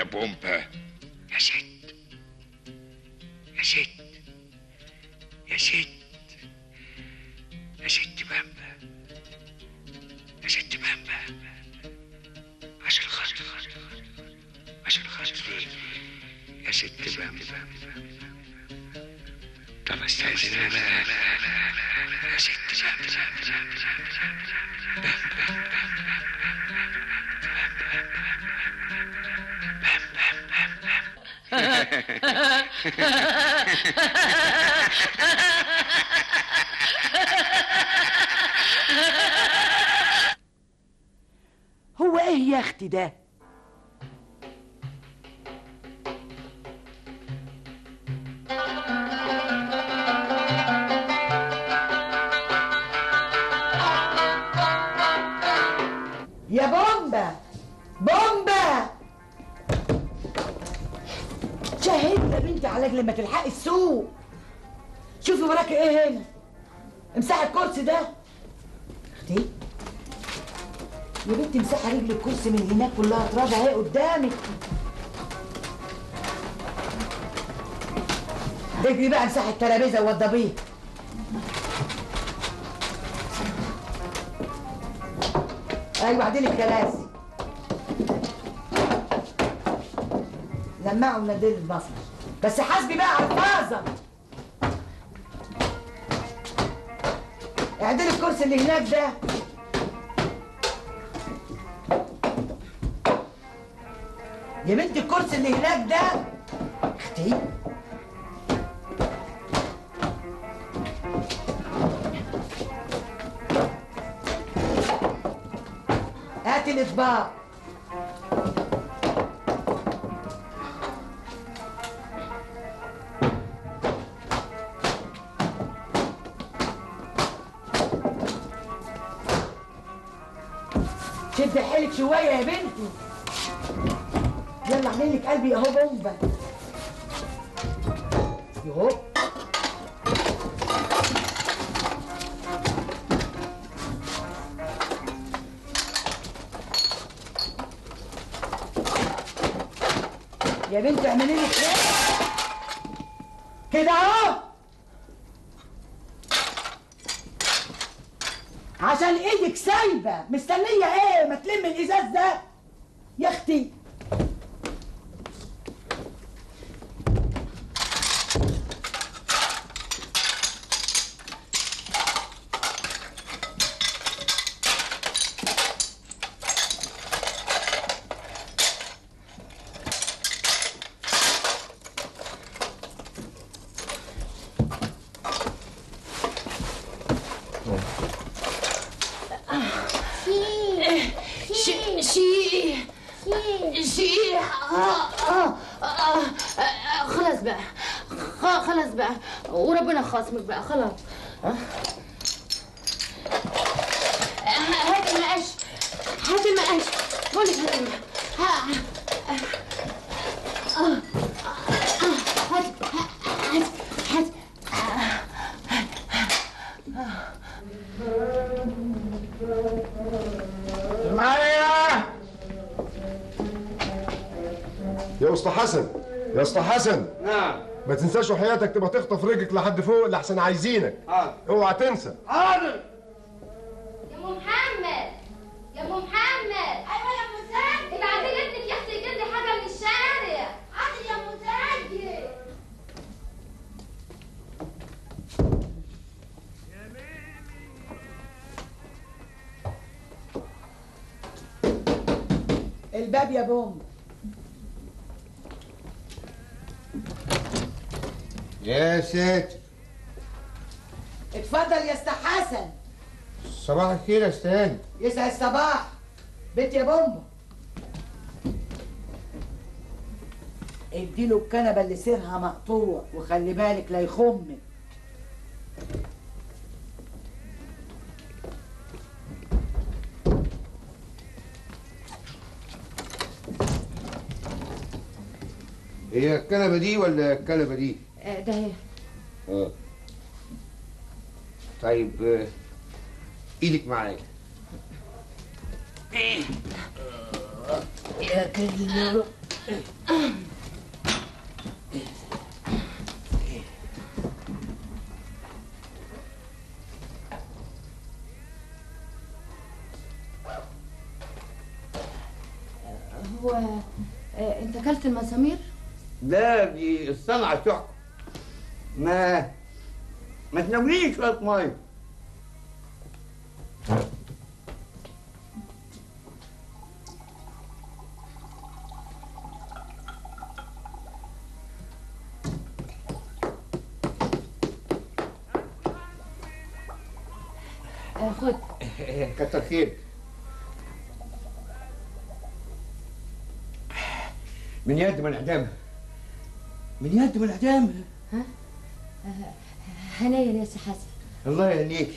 بومبا يا ست يا ست يا ست يا ست بامبا يا ست بامبا عشان خاطر عشان خاطر يا ست بامبا طب استاذن انا بقى يا ست هو ايه يا اختي ده يا بومبا بومبا شاهد يا بنتي على رجل ما تلحقي السوق شوفي وراكي ايه هنا امسحي الكرسي ده اختي يا بنتي امسحي رجل الكرسي من هناك كلها تراب اهي قدامك اجري بقى امسحي الترابيزه ووضبيها ايوه عدلي الكراسي لمعوا ونزلوا المصنع بس حاسبي بقى على الفازه اعدلي الكرسي اللي هناك ده يا بنتي الكرسي اللي هناك ده اختي هاتي الاطباق شد حيلك شويه يا بنتي يلا اعمل لك قلبي اهو بومبا يهو يا بنتي اعملي لي كده كده اهو عشان ايدك سايبه مستنيه ايه ما تلم الازاز ده يا اختي شي شي شي آه آه آه آه خلاص بقى خ- خلاص بقى وربنا خاصمك بقى خلاص آه. هات المقاش هات المقاش بقولك هات المقاش ها- آه. آه. هات هات هات معايا يا اسطى حسن يا اسطى حسن نعم ما تنساش وحياتك تبقى تخطف رجلك لحد فوق لحسن عايزينك حاضر اوعى تنسى حاضر يا ام محمد يا ام محمد ايوه يا ام سعد ابعتي لي ابنك يا اختي يجيب لي حاجه من الشارع حاضر يا ام سعد الباب يا بوم يا ساتر اتفضل يا استا حسن صباح الخير يا استاذ يسعد الصباح بيت يا بومبا اديله الكنبه اللي سيرها مقطوع وخلي بالك لا يخمك هي الكنبه دي ولا الكنبه دي؟ آه، ده هي اه طيب آه، ايدك معايا يا كريم هو آه، انت اكلت المسامير لا دي الصنعة تحكم ما ما تناوليني شوية مية آه، خد كتر خيرك من يد من اعدامها من يد من اعدامها هنايا يا سي حسن الله يهنيك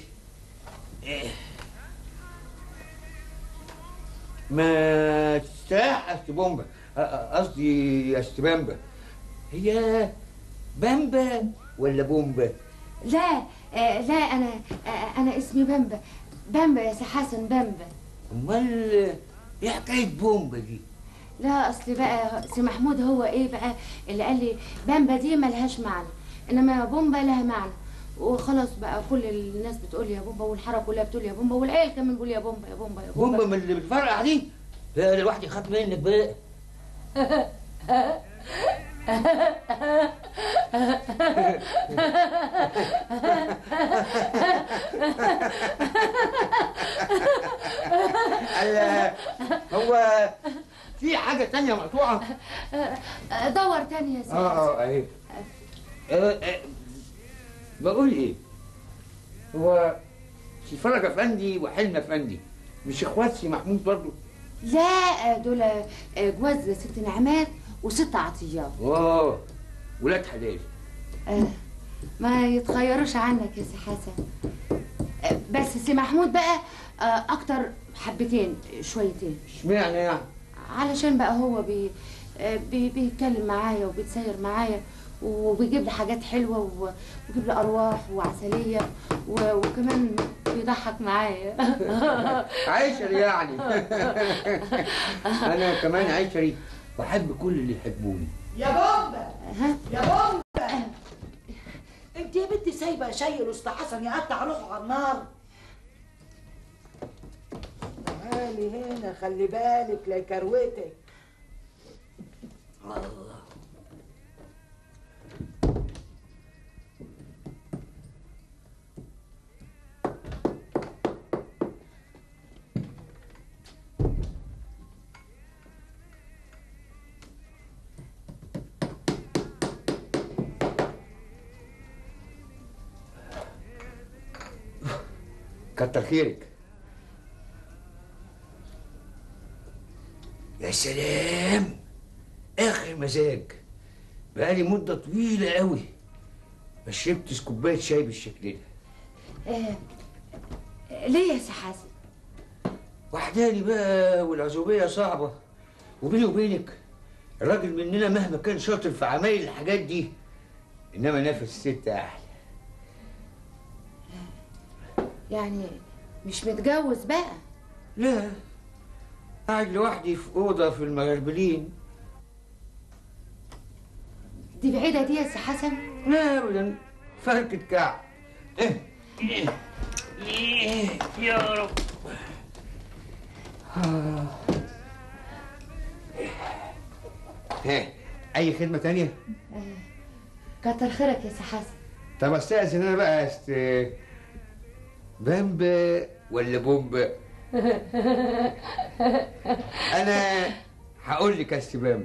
ما تستاح استبومبا أ- أ- قصدي استبامبا هي بامبا ولا بومبا لا آه، لا انا آه، انا اسمي بامبا بامبا يا سي حسن بامبا امال ايه حكايه بومبا دي لا اصل بقى سي محمود هو ايه بقى اللي قال لي بامبا دي ملهاش معنى انما بومبا لها معنى وخلاص بقى كل الناس بتقول يا بومبا والحاره كلها بتقول يا بومبا والعيال كمان بيقول يا بومبا يا بومبا يا بومبا, بومبا من اللي بتفرقع دي لا الواحد يخاف منك بقى ال- هو في حاجة تانية مقطوعة؟ آه، دور تاني يا سي اه حسن اه اهي آه، آه، بقول ايه؟ هو سي فرج افندي وحلم افندي مش اخوات سي محمود برضه؟ لا آه، دول آه، جواز ست نعمات وست عطيات اه ولاد حلال آه، ما يتخيروش عنك يا سي حسن آه، بس سي محمود بقى آه، اكتر حبتين شويتين اشمعنى يعني؟ علشان بقى هو بي آه، بي بيتكلم معايا وبيتسير معايا وبيجيب لي حاجات حلوه و- وبيجيب لي ارواح وعسليه و- وكمان بيضحك معايا عشري يعني انا كمان عشري واحب كل اللي يحبوني يا بومبا ها يا بومبا انت يا بنتي سايبه شايل وسط حسن يقطع روحه على النار تعالي هنا خلي بالك لا يكروتك كتر خيرك يا سلام اخر مزاج بقالي مدة طويلة قوي ما شربتش كوباية شاي بالشكل ده آه، ليه يا سي حسن وحداني بقى والعزوبية صعبة وبيني وبينك الراجل مننا مهما كان شاطر في عمايل الحاجات دي انما نفس الست احلى يعني مش متجوز بقى لا قاعد لوحدي في اوضه في المغربلين دي بعيدة دي يا سي حسن لا ابدا فركة كعب إيه، إيه، إيه، يا رب آه. ها اي خدمه تانية كتر خيرك يا سي حسن طب استاذن انا بقى است بامبا ولا بومبا انا هقول لك يا أست بامبا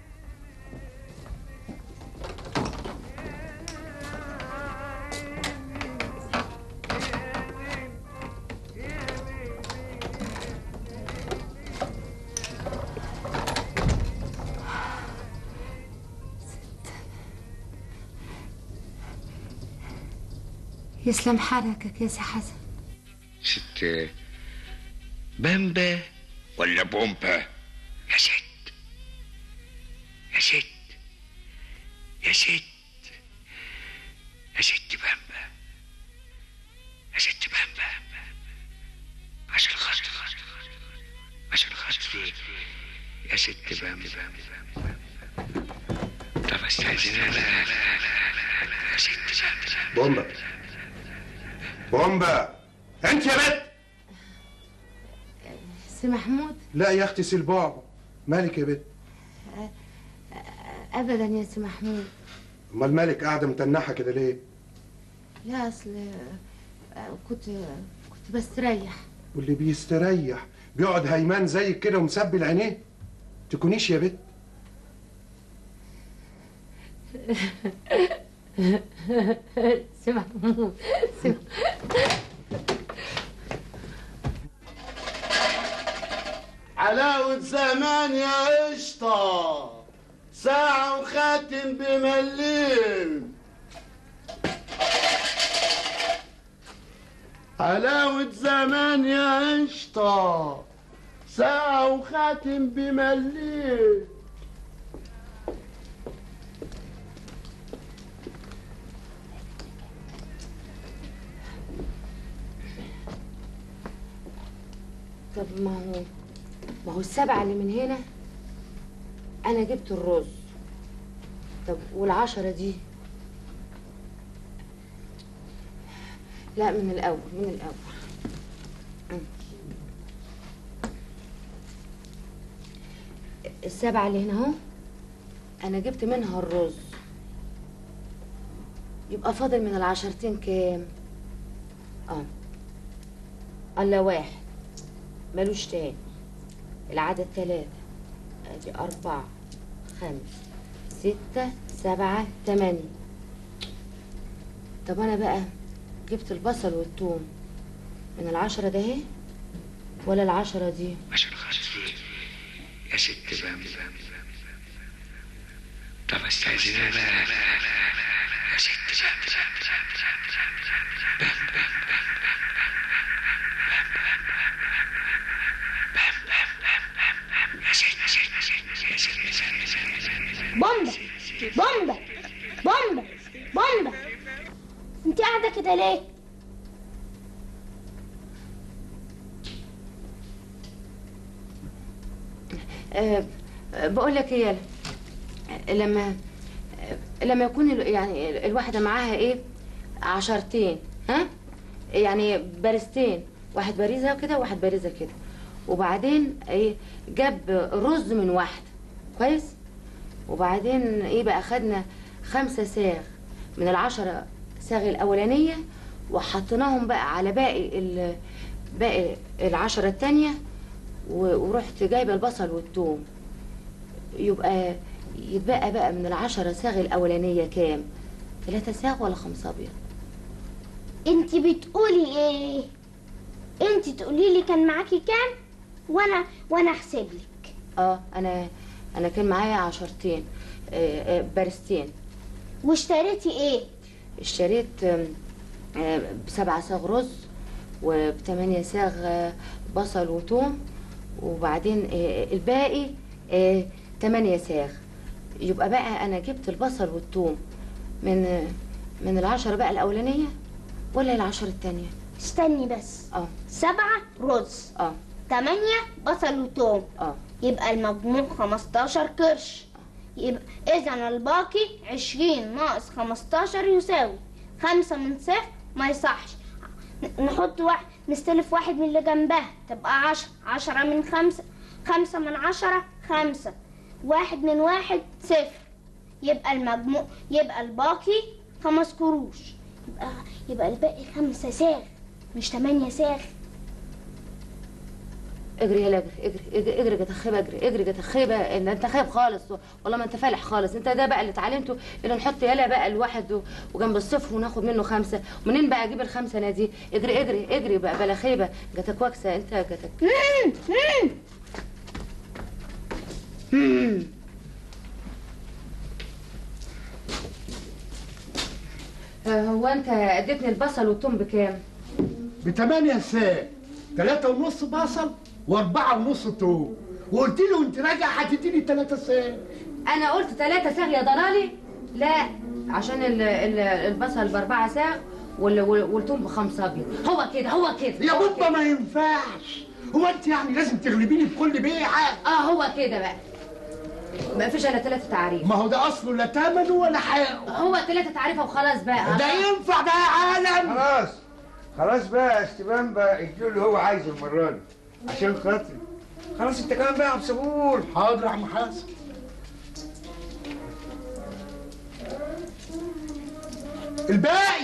يسلم حركك يا سي حسن ست بامبا ولا بومبا يا ست يا ست يا ست يا ست بامبا يا ست بامبا عشان خاطري عشان خاطري يا ست بام طب استاذن انا يا ست بومبا بومبا انت يا بنت سي محمود لا يا اختي سلبوع مالك يا بنت ابدا يا سي محمود امال مالك قاعده متنحه كده ليه لا اصل آه، كنت كنت بستريح واللي بيستريح بيقعد هيمان زيك كده ومسبل عينيه تكونيش يا بنت سي محمود سي علاوة زمان يا قشطة ساعة وخاتم بمليم علاوة زمان يا قشطة ساعة وخاتم بمليم طب ما هو ما هو السبعة اللي من هنا أنا جبت الرز طب والعشرة دي لا من الأول من الأول أم. السبعة اللي هنا أهو أنا جبت منها الرز يبقى فاضل من العشرتين كام؟ اه الله واحد ملوش تاني العدد ثلاثة ادي أربعة خمسة ستة سبعة تمانية طب أنا بقى جبت البصل والثوم من العشرة ده اهي ولا العشرة دي عشان خاطري يا ست بام طب استاذن انا يا ست بومبا بومبا بومبا بومبا انت قاعده كده ليه أه بقول لك ايه يالا لما آه، لما يكون ال- يعني الواحدة معاها ايه عشرتين ها يعني بارستين واحد بارزة كده وواحد بارزة كده وبعدين ايه جاب رز من واحدة كويس وبعدين ايه بقى خدنا خمسة ساغ من العشرة ساغ الأولانية وحطيناهم بقى على باقي ال باقي العشرة التانية و- ورحت جايبة البصل والثوم يبقى يتبقى بقى من العشرة ساغ الأولانية كام؟ ثلاثة ساغ ولا خمسة أبيض؟ انت بتقولي ايه انت تقولي لي كان معاكي كام وانا وانا احسب لك اه أنا أنا كان معايا عشرتين آه، آه، بارستين واشتريتي ايه اشتريت آم، آه، بسبعة ساغ رز وبثمانية ساغ آه، بصل وثوم وبعدين آه، الباقي آه، تمانية ساغ يبقى بقى أنا جبت البصل والثوم من آه، من العشرة بقى الأولانية ولا العشرة التانية؟ استني بس اه سبعة رز اه تمانية بصل وتوم اه يبقى المجموع خمستاشر قرش يبقى إذا الباقي عشرين ناقص خمستاشر يساوي خمسة من صفر ما يصحش ن- نحط واحد نستلف واحد من اللي جنبها تبقى عشرة عشرة من خمسة خمسة من عشرة خمسة واحد من واحد صفر يبقى المجموع يبقى الباقي خمس قروش يبقى يبقى الباقي خمسة ساغ مش تمانية ساغ اجري يلا اجري اجري اجري اجري جتخيبه اجري اجري جتخيبه ان انت خايب خالص والله ما انت فالح خالص انت ده بقى اللي اتعلمته اللي نحط يلا بقى الواحد و- وجنب الصفر وناخد منه خمسه منين بقى اجيب الخمسه انا دي اجري اجري اجري بقى بلا خيبه جاتك واكسه انت جاتك مم، مم. مم. آه، هو انت اديتني البصل والثوم بكام؟ بتمانية ساعة تلاتة ونص بصل واربعة ونص توم وقلت له انت راجع هتديني تلاتة ساعة انا قلت ثلاثة ساغ يا ضلالي لا عشان ال ال البصل باربعة ساغ وال- وال- والثوم بخمسة ابيض هو كده هو كده يا هو بابا كده. ما ينفعش هو انت يعني لازم تغلبيني بكل بيعه اه هو كده بقى ما فيش الا ثلاثة تعريف ما هو ده اصله لا ثمنه ولا حقه هو ثلاثة تعريفه وخلاص بقى ده ينفع ده يا عالم خلاص خلاص بقى يا استبان بقى اديله اللي هو عايزه المره دي عشان خاطري خلاص انت كمان بقى يا عم صبور حاضر يا عم حسن الباقي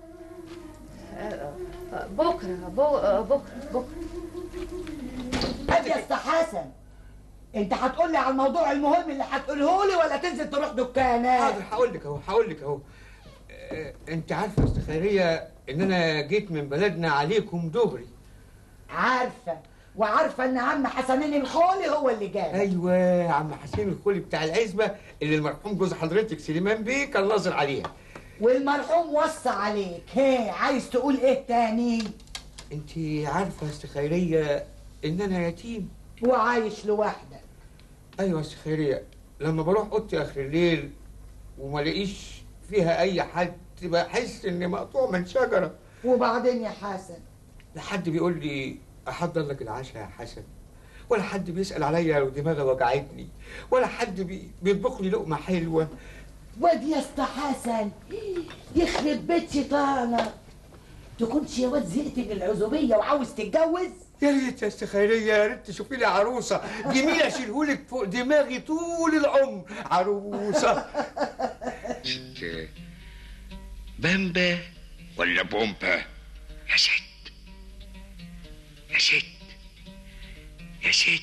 بكره بو- بكره بكره ادي يا اسطى حسن انت هتقول لي على الموضوع المهم اللي هتقوله لي ولا تنزل تروح دكانات حاضر هقول لك اهو هقول لك اهو آه، انت عارفه يا استاذ خيريه ان انا جيت من بلدنا عليكم دغري عارفه وعارفه ان عم حسنين الخولي هو اللي جاي ايوه يا عم حسين الخولي بتاع العزبه اللي المرحوم جوز حضرتك سليمان بيه كان ناظر عليها والمرحوم وصى عليك هي عايز تقول ايه تاني انت عارفه يا استاذ خيريه ان انا يتيم وعايش لوحدك ايوه يا استاذ خيريه لما بروح اوضتي اخر الليل وما الاقيش فيها اي حد بحس اني مقطوع من شجره وبعدين يا حسن لا حد بيقول لي احضر لك العشاء يا حسن ولا حد بيسال عليا لو دماغي وجعتني ولا حد بي... بيطبخ لي لقمه حلوه واد يا اسطى حسن يخرب بيت شيطانك تكونش يا واد زهقت من العزوبيه وعاوز تتجوز يا ريت يا استاذ خيريه يا ريت تشوفي لي عروسه جميله اشيلهولك فوق دماغي طول العمر عروسه ست بامبا ولا بومبا يا ست يا ست يا ست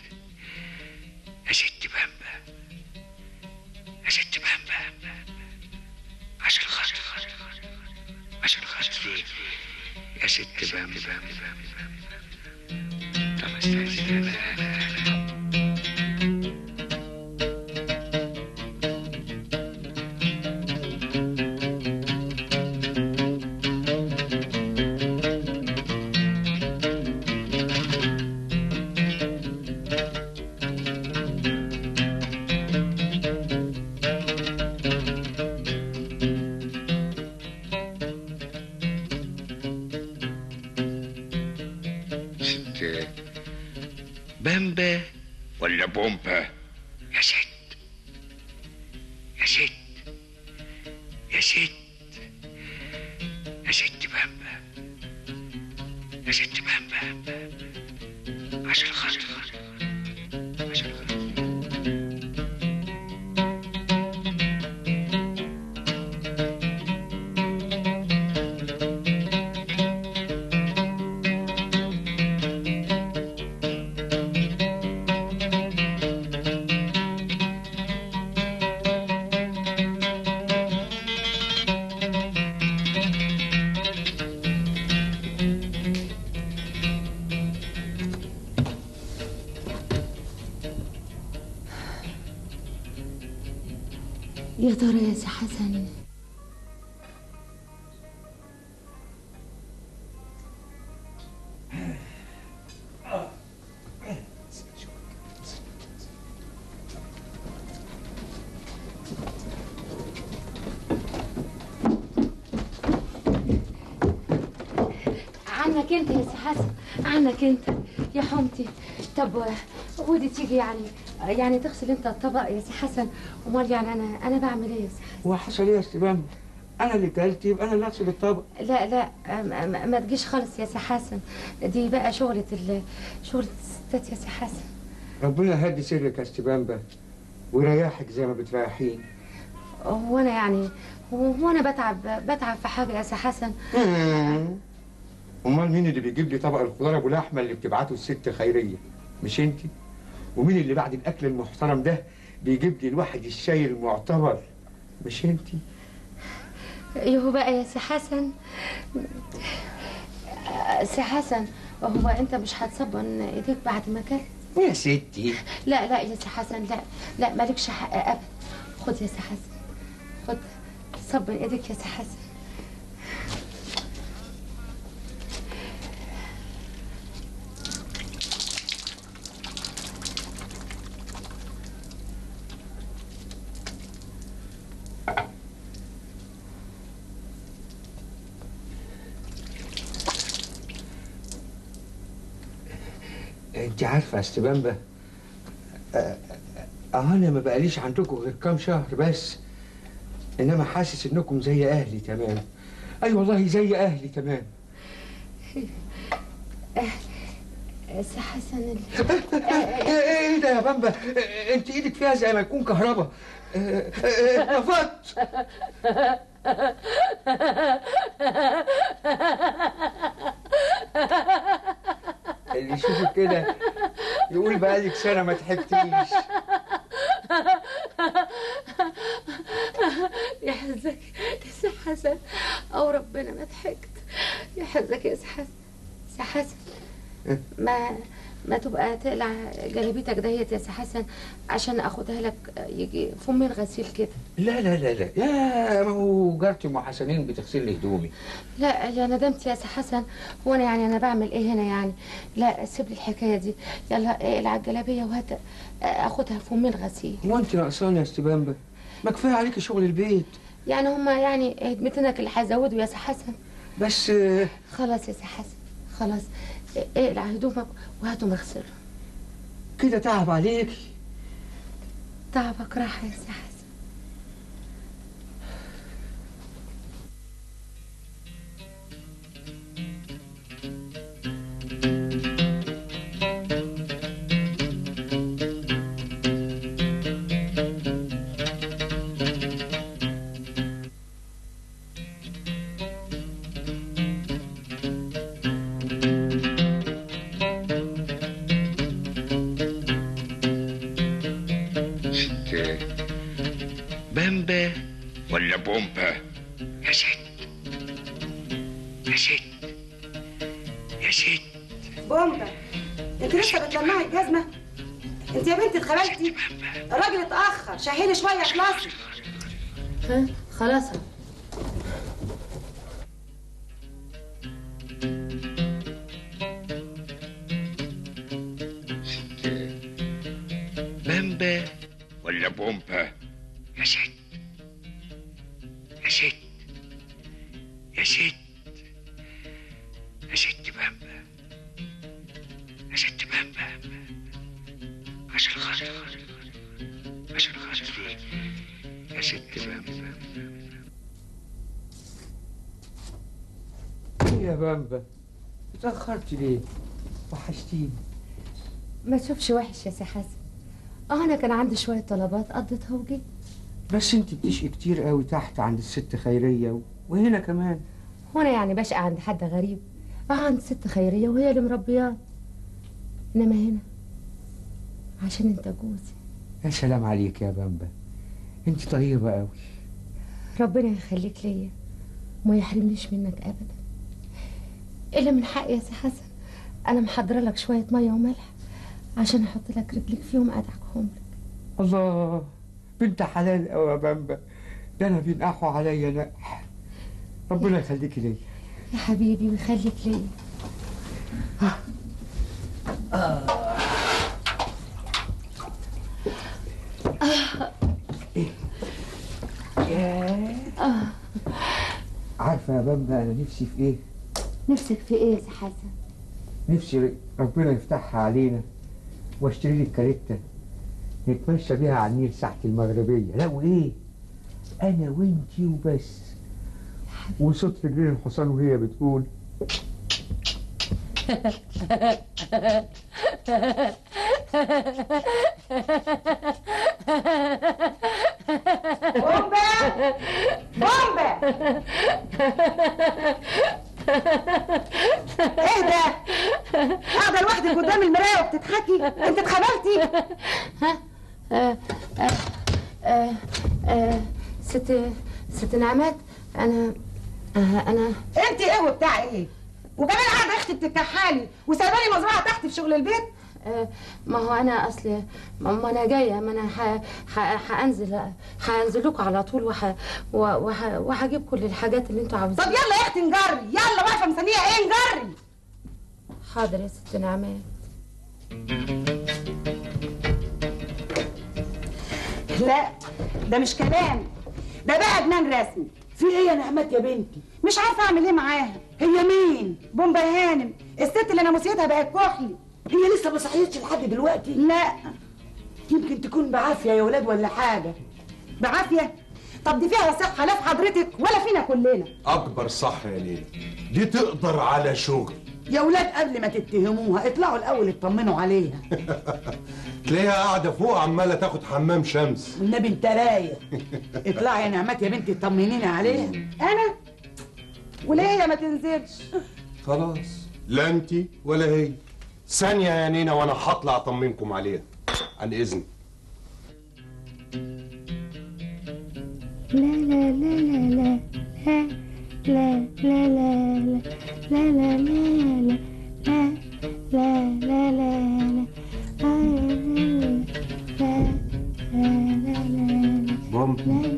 يا ست بامبا يا ست بامبا عشان خاطري عشان خاطري يا ست بامبا طب استاذ ست بامبا ولا بومبا يا ست يا ست يا ست يا ست بامبا يا ست بامبا عشان خاطري عشان خاطري يا ترى يا سي حسن عنك انت يا سي حسن عنك انت يا حمتي طب ودي تيجي يعني يعني تغسل انت الطبق يا سي حسن امال يعني انا انا بعمل ايه يا سي حسن هو حصل ايه يا استبان انا اللي كلت يبقى انا اللي اغسل الطبق لا لا ما, ما- ما تجيش خالص يا سي حسن دي بقى شغلة ال... شغلة الستات يا سي حسن ربنا يهدي سرك يا استبان بقى ويريحك زي ما بتريحين هو انا يعني هو هو انا بتعب بتعب في حاجة يا سي حسن امال مين اللي بيجيب لي طبق الخضار ابو لحمه اللي بتبعته الست خيريه مش انت ومين اللي بعد الاكل المحترم ده بيجيب لي الواحد الشاي المعتبر مش انت ايوه بقى يا سي حسن آه، سي حسن هو انت مش هتصبن ايديك بعد ما اكلت يا ستي لا لا يا سي حسن لا لا مالكش حق ابدا خد يا سي حسن خد صبن ايديك يا سي حسن انت عارفه يا استبانبه اه انا ما بقاليش عندكم غير كام شهر بس انما حاسس انكم زي اهلي تمام اي والله زي اهلي تمام سي حسن ال- ايه ايه ده يا بامبا اه، انت ايدك فيها زي ما يكون كهرباء اه، اه، اتنفضت اللي يشوفك كده يقول بقالك سنه ما ضحكتيش يا حزك يا سي حسن او ربنا ما ضحكت يا حزك يا سي حسن سي حسن ما ما تبقى تقلع جلابيتك دهيت يا سي حسن عشان اخدها لك يجي فمين غسيل كده لا لا لا لا يا ما هو جارتي ام حسنين بتغسل لي هدومي لا يا ندمت يا سي حسن هو انا يعني انا بعمل ايه هنا يعني لا سيب لي الحكايه دي يلا اقلع الجلابيه وهات اخدها فمين غسيل هو انت ناقصاني يا استبانبه ما كفايه عليكي شغل البيت يعني هما يعني هدمتنك اللي هيزودوا يا سي حسن بس اه، خلاص يا سي حسن خلاص اقلع هدومك وهاتهم اغسلهم كده تعب عليكي تعبك راح يا سي حسن ست بامبا ولا بومبا يا ست يا ست يا ست بومبا انت لسه بتلمعي الجزمه انت يا بنتي اتخبلتي الراجل اتاخر شهيلي شويه خلاص ها خلاص أهو. بامبا ولا بومبا يا ست يا ست يا ست يا ست بامبا يا ست بامبا عشان خاطر عشان خاطر يا ست بامبا ايه يا بامبا اتاخرت ليه وحشتيني ما تشوفش وحش يا سي حسن اه انا كان عندي شويه طلبات قضيتها وجيت بس انت بتشقي كتير قوي تحت عند الست خيريه و... وهنا كمان وانا يعني بشقى عند حد غريب اه عند ست خيريه وهي اللي مربيات انما هنا عشان انت جوزي يا سلام عليك يا بامبا انت طيبه قوي ربنا يخليك ليا وما يحرمنيش منك ابدا الا من حقي يا سي حسن انا محضره لك شويه ميه وملح عشان احط لك رجليك فيهم ادعكهم لك الله بنت حلال قوي يا بامبا ده انا بينقحوا عليا نقح ربنا يخليكي ليا يا حبيبي ويخليك ليا عارفه يا بامبا انا نفسي في ايه نفسك في ايه يا سي حسن نفسي ربنا يفتحها علينا واشتري لي كاريتا نتمشى بيها على النيل ساعة المغربية لا وايه انا وانتي وبس وصوت رجلين الحصان وهي بتقول بومبا بومبا ايه ده قاعده لوحدك قدام المرايه وبتضحكي انت اتخبلتي آه آه آه آه ست ست نعمات انا آه انا انت ايه وبتاع ايه وكمان قاعده اختي بتتكحلي وسايباني مزرعه تحت في شغل البيت آه ما هو انا اصل ما ما انا جايه ما انا ح- ح- هانزل هانزل لكم على طول وح وح وهجيب كل الحاجات اللي انتوا طب عاوزينها يلا يا اختي نجري يلا واقفه مستنيه ايه نجري حاضر يا ست نعمات لا ده مش كلام ده بقى جنان رسمي في ايه يا نعمات يا بنتي مش عارفه اعمل ايه معاها هي مين بومبا هانم الست اللي ناموسيتها بقت كحلي هي لسه ما صحيتش لحد دلوقتي لا يمكن تكون بعافيه يا ولاد ولا حاجه بعافيه طب دي فيها صحه لا في حضرتك ولا فينا كلنا اكبر صح يا ليلى دي تقدر على شغل يا ولاد قبل ما تتهموها اطلعوا الاول اطمنوا عليها تلاقيها قاعده فوق عماله تاخد حمام شمس والنبي انت رايق اطلعي يا نعمات يا بنتي طمنيني عليها انا وليه هي ما تنزلش خلاص لا انت ولا هي ثانيه يا نينا وانا هطلع اطمنكم عليها عن اذنك لا لا لا لا لا لا لا لا لا لا لا لا لا لا لا بوم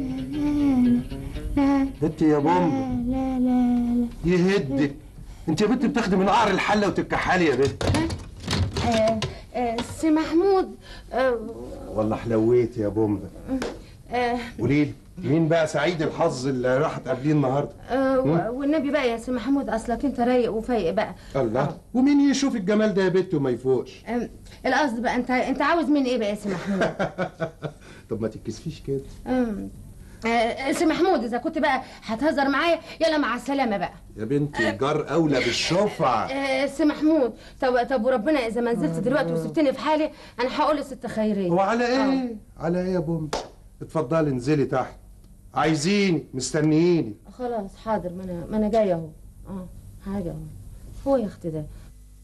انت يا بوم لا لا يهدك انت يا بنت بتاخدي من قعر الحله وتتكحلي يا بنت آه آه سي محمود آه والله حلويت يا بومبا آه قولي لي مين بقى سعيد الحظ اللي راح تقابليه النهارده آه و- والنبي بقى يا سي محمود اصلك انت رايق وفايق بقى الله ومين يشوف الجمال ده يا بنت وما يفوقش آم، القصد بقى انت انت عاوز مني ايه بقى يا سي محمود طب ما تتكسفيش كده آم، آه، سي محمود اذا كنت بقى هتهزر معايا يلا مع السلامه بقى يا بنتي الجار اولى بالشفعه آه، سي محمود طب طب وربنا اذا ما نزلت دلوقتي وسبتني في حالي انا هقول لست خيريه وعلى ايه على ايه يا بومبا اتفضلي انزلي تحت عايزيني مستنييني خلاص حاضر ما انا ما انا جايه اهو اه حاجه اهو هو يا اختي ده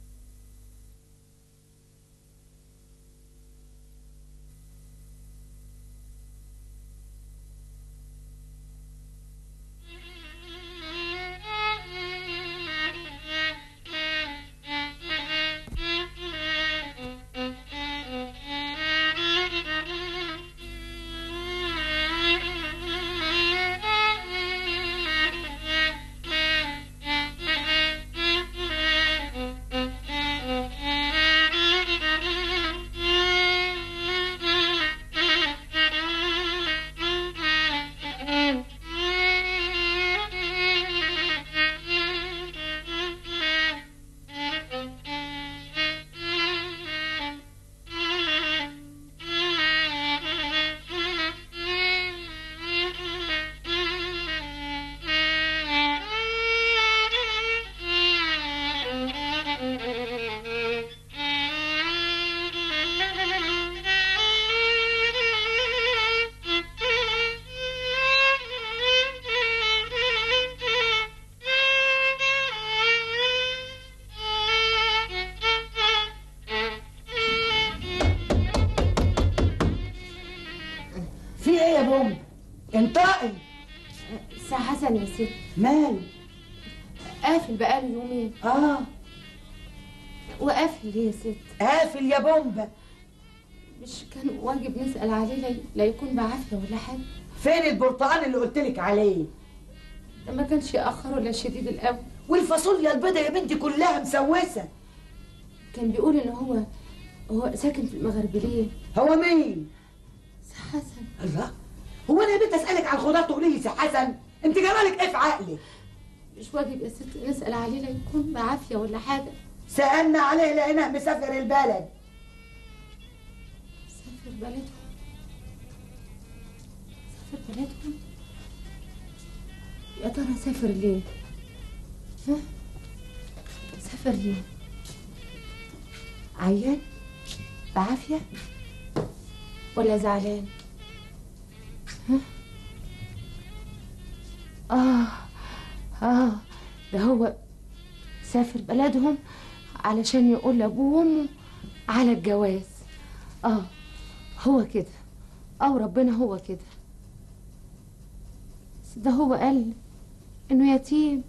في ايه يا بوم انطقي سي حسن يا ست مال قافل بقاله يومين اه وقافل ليه يا ست قافل يا بومبا مش كان واجب نسال عليه لا, لا يكون بعافيه ولا حاجه فين البرتقال اللي قلت لك عليه ده ما كانش ياخر ولا شديد القوي والفاصوليا البيضة يا بنتي كلها مسوسه كان بيقول ان هو هو ساكن في المغربليه هو مين سي حسن الله هو انا يا بنت اسالك على الخضار تقولي لي سي حسن انت جرالك ايه في عقلك مش واجب يا ست نسال عليه لا يكون بعافيه ولا حاجه سالنا عليه لقيناه مسافر البلد سافر بلدهم سافر بلدهم يا ترى سافر ليه ها سافر ليه عيان بعافية ولا زعلان ها آه آه ده هو سافر بلدهم علشان يقول لأبوه وأمه على الجواز آه هو كده أو ربنا هو كده بس ده هو قال إنه يتيم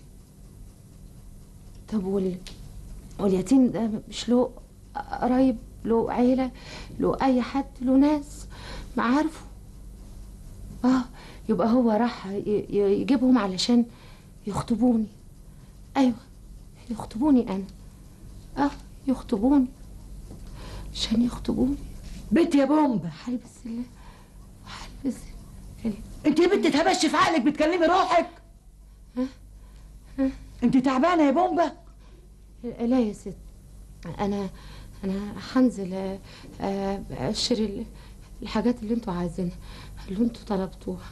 طب وال... واليتيم ده مش له قرايب له عيلة له أي حد له ناس معارفه اه يبقى هو راح ي- ي- يجيبهم علشان يخطبوني أيوة يخطبوني أنا اه يخطبوني عشان يخطبوني بنت يا بومبا هلبس ال هلبس ال انت يا بنت اتهبش في عقلك بتكلمي روحك انت تعبانه يا بومبا لا يا ست انا انا هنزل آه، آه، اشتري ال- الحاجات اللي انتوا عايزينها اللي انتوا طلبتوها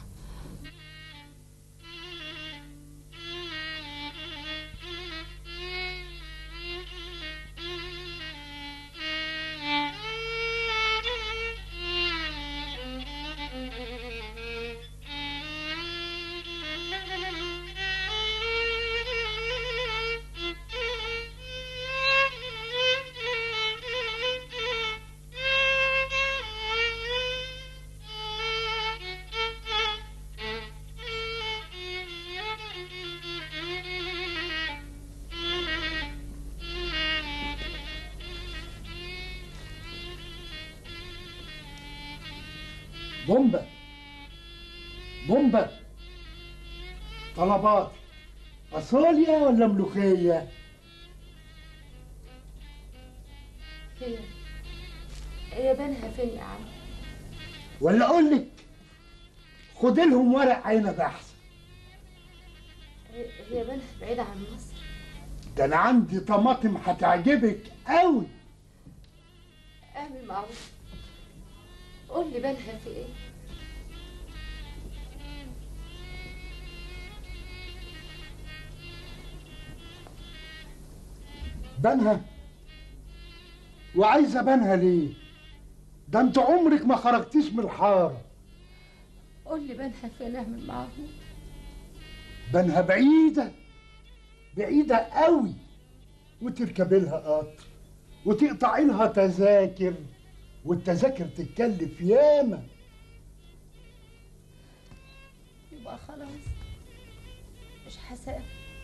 بومبا بومبا طلبات أصوليا ولا ملوخية؟ هي هي بنها فين يا عم ولا أقول لك خد لهم ورق عنب أحسن هي- هي بنها بعيدة عن مصر ده أنا عندي طماطم هتعجبك قوي اعمل معروف قول لي بنها في ايه بنها وعايزة بنها ليه؟ ده انت عمرك ما خرجتيش من الحارة قول لي بنها فين اعمل معروف بنها بعيدة بعيدة قوي وتركبي لها قطر وتقطعي لها تذاكر والتذاكر تتكلف ياما يبقى خلاص مش هسافر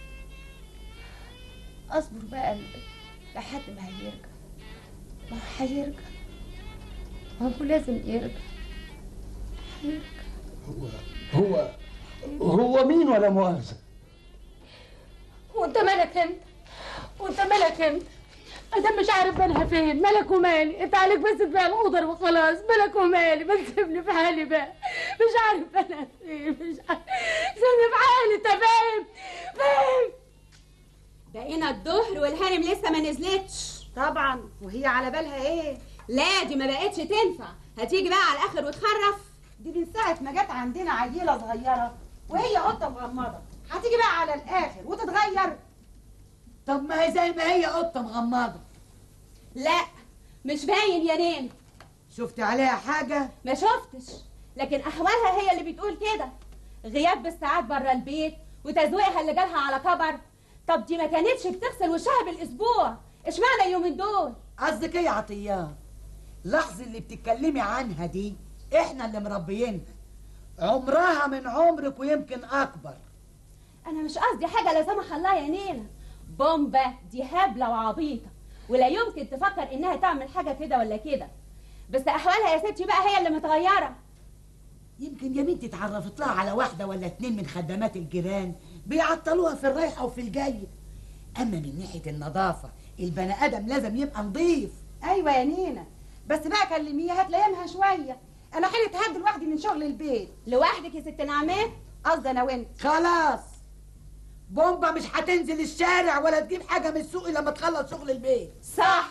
اصبر بقى ل- لحد ما هيرجع ما هو هيرجع ما هو لازم يرجع هيرجع هو هو هو مين ولا مؤاخذة وانت مالك انت وانت مالك انت ادم مش عارف بالها فين مالك ومالي انت عليك بس تبيع القدر وخلاص مالك ومالي بس سيبني في حالي بقى مش عارف بالها فين مش عارف سيبني في حالي انت فاهم فاهم بقينا الظهر والهانم لسه ما نزلتش طبعا وهي على بالها ايه لا دي ما بقتش تنفع هتيجي بقى على الاخر وتخرف دي من ساعه ما جت عندنا عيله صغيره وهي قطه مغمضه هتيجي بقى على الاخر وتتغير طب ما هي زي ما هي قطه مغمضه لا مش باين يا نين شفت عليها حاجه ما شفتش لكن احوالها هي اللي بتقول كده غياب بالساعات بره البيت وتزويقها اللي جالها على كبر طب دي ما كانتش بتغسل وشها بالاسبوع اشمعنى اليومين دول قصدك ايه يا عطيان اللحظه اللي بتتكلمي عنها دي احنا اللي مربيينها عمرها من عمرك ويمكن اكبر انا مش قصدي حاجه لا سمح الله يا نينا بومبا دي هبله وعبيطه ولا يمكن تفكر انها تعمل حاجه كده ولا كده بس احوالها يا ستي بقى هي اللي متغيره يمكن يا بنتي اتعرفت لها على واحده ولا اتنين من خدامات الجيران بيعطلوها في الرايحه وفي الجايه اما من ناحيه النظافه البني ادم لازم يبقى نظيف ايوه يا نينا بس بقى كلميها هتلاقيها شويه انا حيلة هاد لوحدي من شغل البيت لوحدك يا ست نعمات قصدي انا وانت خلاص بومبا مش هتنزل الشارع ولا تجيب حاجه من السوق إلا لما تخلص شغل البيت صح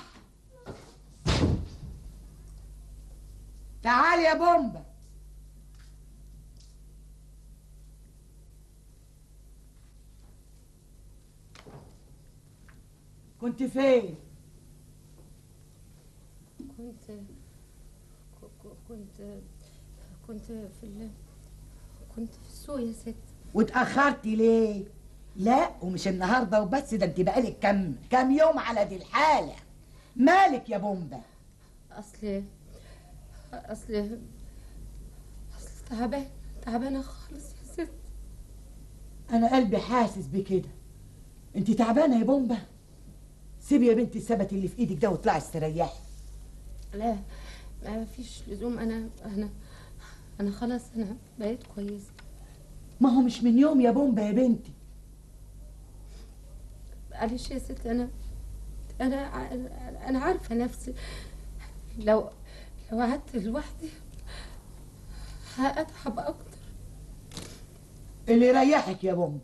تعالي يا بومبا كنت فين كنت ك- ك- كنت كنت في ال... كنت في السوق يا ست واتاخرتي ليه لا ومش النهارده وبس ده انت بقالك كم كم يوم على دي الحاله مالك يا بومبا اصل اصل اصل تعبان تعبانه خالص يا ست انا قلبي حاسس بكده انت تعبانه يا بومبا سيبي يا بنتي السبت اللي في ايدك ده واطلعي استريحي لا ما فيش لزوم انا انا انا خلاص انا بقيت كويسه ما هو مش من يوم يا بومبا يا بنتي معلش يا ست انا انا ع- انا عارفه نفسي لو لو قعدت لوحدي هتعب اكتر اللي يريحك يا بومبا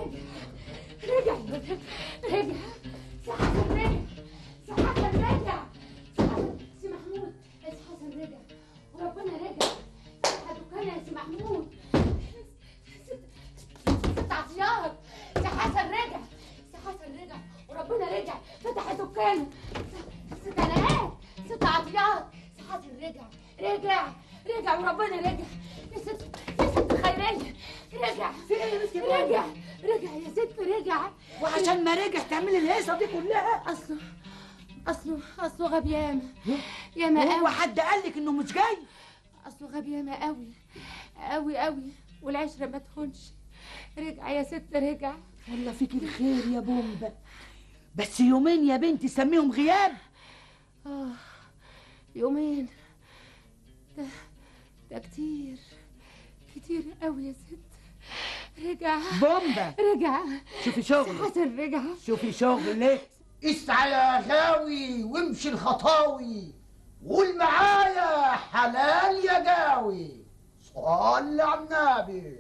رجع رجع سي حسن رجع سي حسن رجع سي حسن سي محمود سي حسن رجع وربنا رجع فتح دكان يا سي محمود ست عطيات سي حسن رجع سي حسن رجع وربنا رجع فتح دكانه ست علاءات ست عطيات سي حسن رجع رجع رجع وربنا رجع يا ست يا ست خيرية رجع في ايه يا بنت يا رجع بابا؟ رجع يا ست رجع وعشان ما رجع تعمل الهيصه دي كلها اصله اصله اصله غاب ياما ياما هو قوي حد قال لك انه مش جاي اصله غاب ياما قوي قوي قوي والعشره ما تهونش رجع يا ست رجع والله فيك الخير يا بومبا بس يومين يا بنتي سميهم غياب اه يومين ده ده كتير كتير قوي يا ست رجع بومبا رجع شوفي شغلك حسن رجع شوفي شغلك اسعى يا غاوي وامشي الخطاوي قول معايا حلال يا جاوي صل على النبي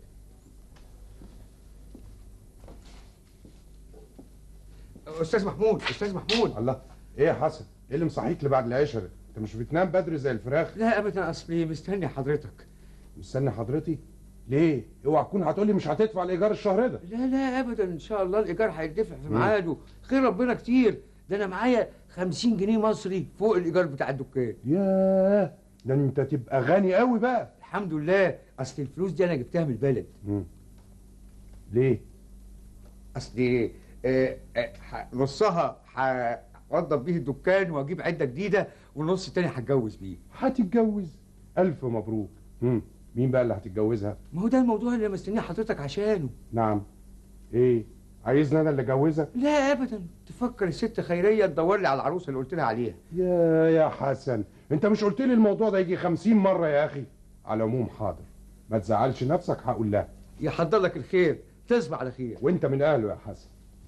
استاذ محمود استاذ محمود الله ايه يا حسن ايه اللي مصحيك لبعد العشرة انت مش بتنام بدري زي الفراخ لا ابدا اصلي مستني حضرتك مستني حضرتي ليه اوعى تكون هتقولي مش هتدفع الايجار الشهر ده لا لا ابدا ان شاء الله الايجار هيدفع في ميعاده خير ربنا كتير ده انا معايا 50 جنيه مصري فوق الايجار بتاع الدكان ياه ده انت تبقى غني قوي بقى الحمد لله اصل الفلوس دي انا جبتها من البلد مم. ليه اصل آه، آه، ح- نصها هوضب بيه الدكان واجيب عده جديده والنص التاني هتجوز بيه هتتجوز الف مبروك مم. مين بقى اللي هتتجوزها ما هو ده الموضوع اللي مستنيه حضرتك عشانه نعم ايه عايزني انا اللي اجوزها لا ابدا تفكر الست خيريه تدور لي على العروسه اللي قلت لها عليها يا يا حسن انت مش قلت لي الموضوع ده يجي خمسين مرة يا اخي على العموم حاضر ما تزعلش نفسك هقول لها يحضر لك الخير تصبح على خير وانت من اهله يا حسن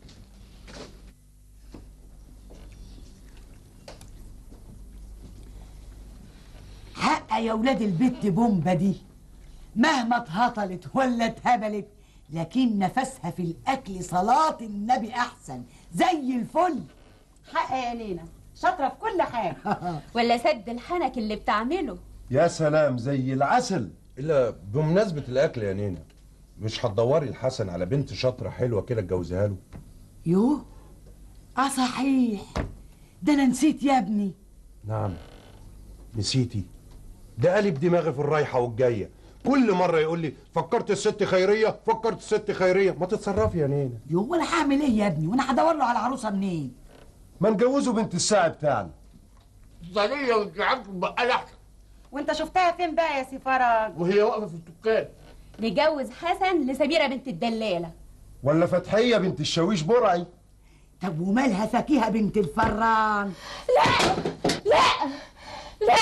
حق يا ولاد البت بومبا دي مهما اتهطلت ولا اتهبلت لكن نفسها في الاكل صلاة النبي احسن زي الفل حق يا نينا شاطره في كل حاجه ولا سد الحنك اللي بتعمله يا سلام زي العسل الا بمناسبة الاكل يا نينا مش هتدوري الحسن على بنت شاطرة حلوة كده تجوزها له يوه اه صحيح ده انا نسيت يا ابني نعم نسيتي ده قلب دماغي في الرايحة والجاية كل مرة يقول لي فكرت الست خيرية فكرت الست خيرية ما تتصرفي يا نينا يوه وانا هعمل ايه يا ابني وانا هدور له على عروسه منين ما نجوزه بنت الساعة بتاعنا ظرية وانت عارف البقال احسن وانت شفتها فين بقى يا سي فرج وهي واقفة في الدكان نجوز حسن لسميرة بنت الدلالة ولا فتحية بنت الشاويش برعي طب ومالها فاكهه بنت الفران لا لا لا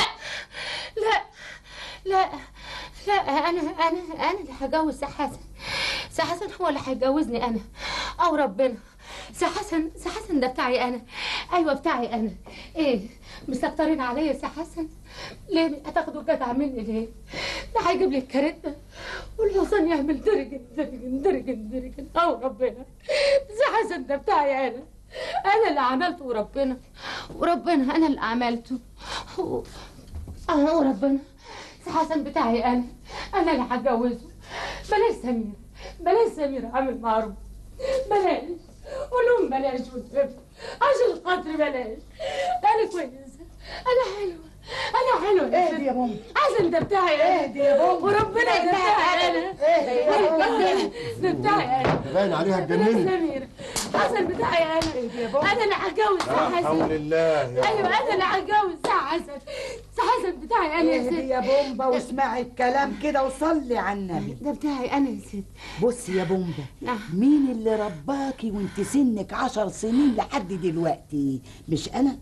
لا لا لا انا انا انا اللي هجوز سي حسن سي حسن هو اللي هيجوزني انا او ربنا سي حسن سي حسن ده بتاعي انا ايوه بتاعي انا ايه مستكترين عليا يا سي حسن ليه هتاخدوا الجدع مني ليه ده هيجيب لي الكارته والحصان يعمل درجن درجن درجن درجن او ربنا سي حسن ده بتاعي انا انا اللي عملته وربنا وربنا انا اللي عملته و- اه وربنا سي حسن بتاعي انا انا اللي هتجوزه بلاش سمير بلاش سمير عامل معروف بلاش قول لهم بلاش والنبي عشان الخاطر بلاش انا كويسه انا حلوه انا حلوه اهدي يا بومبا حسن ده بتاعي انا اهدي يا بومبا وربنا ده بتاعي انا اهدي يا بومبا ده بتاعي انا باين عليها بلاش سمير حسن بتاعي انا انا اللي هتجوز سي حسن الله يا ايوه انا اللي هتجوز سي حسن سي حسن بتاعي انا يا اهدي ست يا بومبا واسمعي الكلام كده وصلي على النبي ده بتاعي انا يا ست بصي يا بومبا نعم. مين اللي رباكي وانت سنك عشر سنين لحد دلوقتي مش انا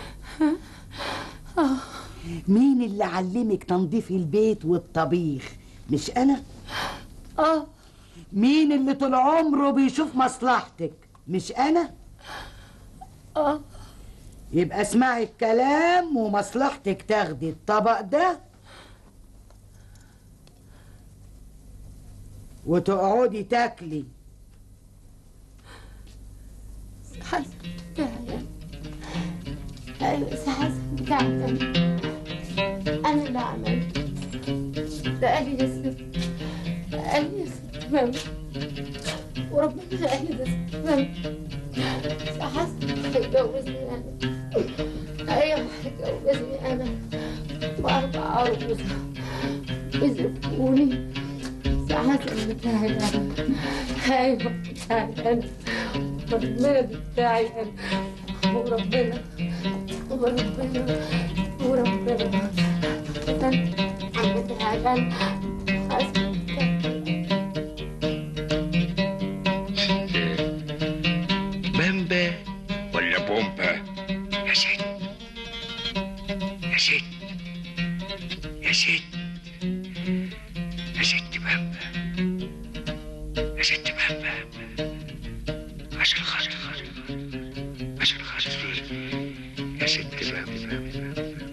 مين اللي علمك تنظيف البيت والطبيخ مش انا اه مين اللي طول عمره بيشوف مصلحتك مش انا اه يبقى اسمعي الكلام ومصلحتك تاخدي الطبق ده وتقعدي تاكلي ايوه يا حسن بتاعك انا انا اللي عملت ده قال لي يا ست قال لي يا ست ماما وربنا قال لي ده ست ماما يا حسن هيجوزني انا ايوه هيجوزني انا واربع عروسه يزفوني يا حسن بتاعي انا ايوه بتاعي انا وربنا بتاعي انا وربنا وربنا وربنا انا بتاعي انا حسن بامبا ولا بومبا يا ست يا ست يا ست يا ست بامبا يا ست بامبا عشان خاطر عشان خاطر يا ست بامبا